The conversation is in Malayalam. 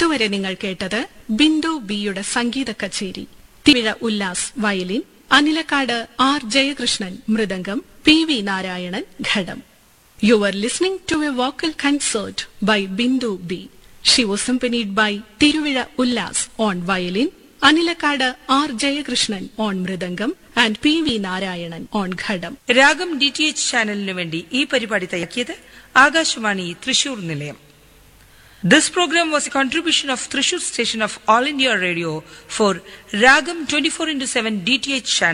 ഇതുവരെ നിങ്ങൾ കേട്ടത് ബിന്ദു ബിയുടെ സംഗീത കച്ചേരി തിവിഴ ഉല്ലാസ് വയലിൻ അനിലക്കാട് ആർ ജയകൃഷ്ണൻ മൃദംഗം പി വി നാരായണൻ ഘടം you are listening to a vocal concert by Bindu B she was accompanied by Thiruvizha Ullas on violin Anilakkad R Jayakrishnan on mridangam and P V Narayanan on ghatam ragam D T H ചാനലിനു വേണ്ടി ഈ പരിപാടി തയ്യാക്കിയത് ആകാശവാണി തൃശൂർ നിലയം this program was a contribution of Thrissur station of All India Radio for ragam twenty four into seven D T H channel